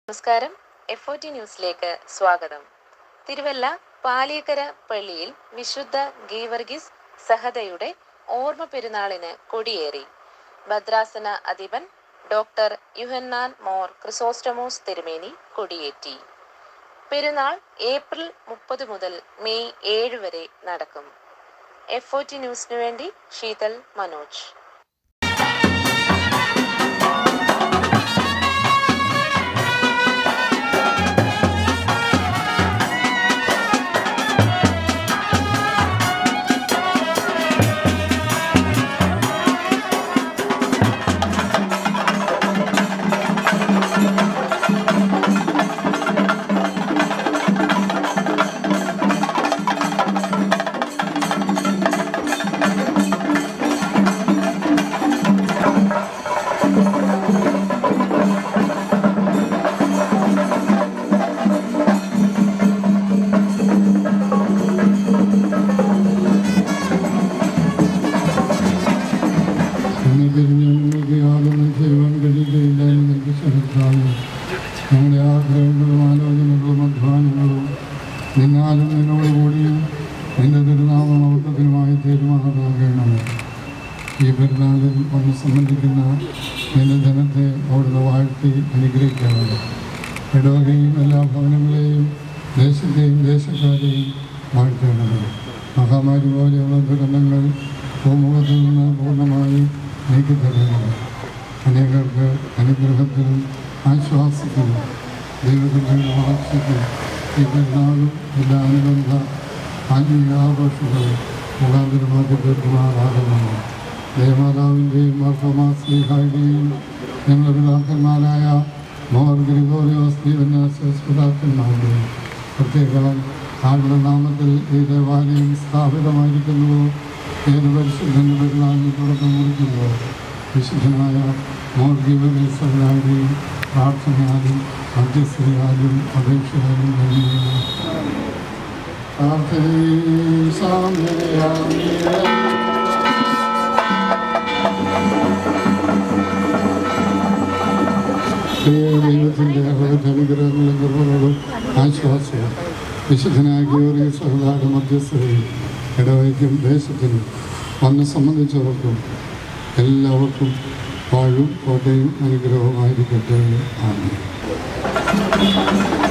നമസ്കാരം F O T ന്യൂസിലേക്ക് സ്വാഗതം തിരുവല്ല പാലിയക്കര പള്ളിയിൽ വിശുദ്ധ ഗീവർഗീസ് സഹതയുടെ ഓർമ്മ പെരുന്നാളിന് കൊടിയേറി ഭദ്രാസന അധിപൻ ഡോക്ടർ യുഹന്നാൻ മോർ ക്രിസോസ്റ്റമോസ് തിരുമേനി കൊടിയേറ്റി പെരുന്നാൾ ഏപ്രിൽ മുപ്പത് മുതൽ മെയ് ഏഴ് വരെ നടക്കും എഫ് ഒ ടി ന്യൂസിനു വേണ്ടി ശീതൽ മനോജ് എന്നെ തിരിഞ്ഞ് നിങ്ങൾക്ക് യാതൊന്നും ചെയ്യുവാൻ കഴിയുകയില്ല എന്ന് എനിക്ക് ശ്രമിച്ചാലും ഞങ്ങളുടെ ആഗ്രഹങ്ങളും ആലോചനകളും അധ്വാനങ്ങളും നിന്നാലും നിന്നോട് കൂടിയും നിന്റെ തിരുനാമമഹത്വത്തിനുമായി തീരുമാനമാകണമേ ഈ പെരുന്നാളിൽ വന്ന് സംബന്ധിക്കുന്ന നിന്റെ ജനത്തെ അവിടുന്ന് വാഴ്ത്തി അനുഗ്രഹിക്കണമേ ഇടവകയും എല്ലാ ഭവനങ്ങളെയും ദേശത്തെയും ദേശക്കാരെയും വാഴ്ത്തണമേ മഹാമാരി പോലെയുള്ള ദുരന്തങ്ങൾ ഭൂമുഖത്തിൽ നിന്ന് പൂർണ്ണമായി നീക്കിത്തരണമേ അനേകർക്ക് അനുഗ്രഹത്തിനും ആശ്വാസത്തിനും ദൈവത്തിൻ്റെ വളർച്ചയ്ക്കും ഈ പെരുന്നാളും എല്ലാ അനുബന്ധ ആത്മീയ ആഘോഷങ്ങളും മുഖാന്തരമാക്കി തീർക്കുമാറാകുന്നു ദേവമാതാവിൻ്റെയും മാർത്തോമാസ്ലിഹായുടെയും ഞങ്ങളുടെ പിതാക്കന്മാരായ മോർ ഗ്രിഗോറിയോസ് ദീവന്യാസപിതാക്കന്മാരുടെയും പ്രത്യേകം ആളുടെ നാമത്തിൽ ഈ ദേവാലയം സ്ഥാപിതമായിരിക്കുന്നുവോ ഏത് പരിശുദ്ധൻ്റെ പെരുന്നാളിന് തുടക്കം കുറിക്കുന്നുവോ വിശുദ്ധനായ മോർ ഗീവറീസലായുടെയും പ്രാർത്ഥനയാലും മധ്യസ്ഥയാലും അപേക്ഷയാലും കഴിയുന്നു പ്രാർത്ഥനയും സാമ്യതയാലും ദൈവത്തിൻ്റെ അവിടുത്തെ അനുഗ്രഹങ്ങളും കൃപകളും ആശ്വാസവും വിശുദ്ധനായ ഗൗരിയ സഹതാട് മധ്യസ്ഥതയും ഇടവയ്ക്കും ദേശത്തിനും വന്ന് സംബന്ധിച്ചവർക്കും എല്ലാവർക്കും വാഴും കോട്ടയും അനുഗ്രഹവുമായിരിക്കട്ടെ ആണ്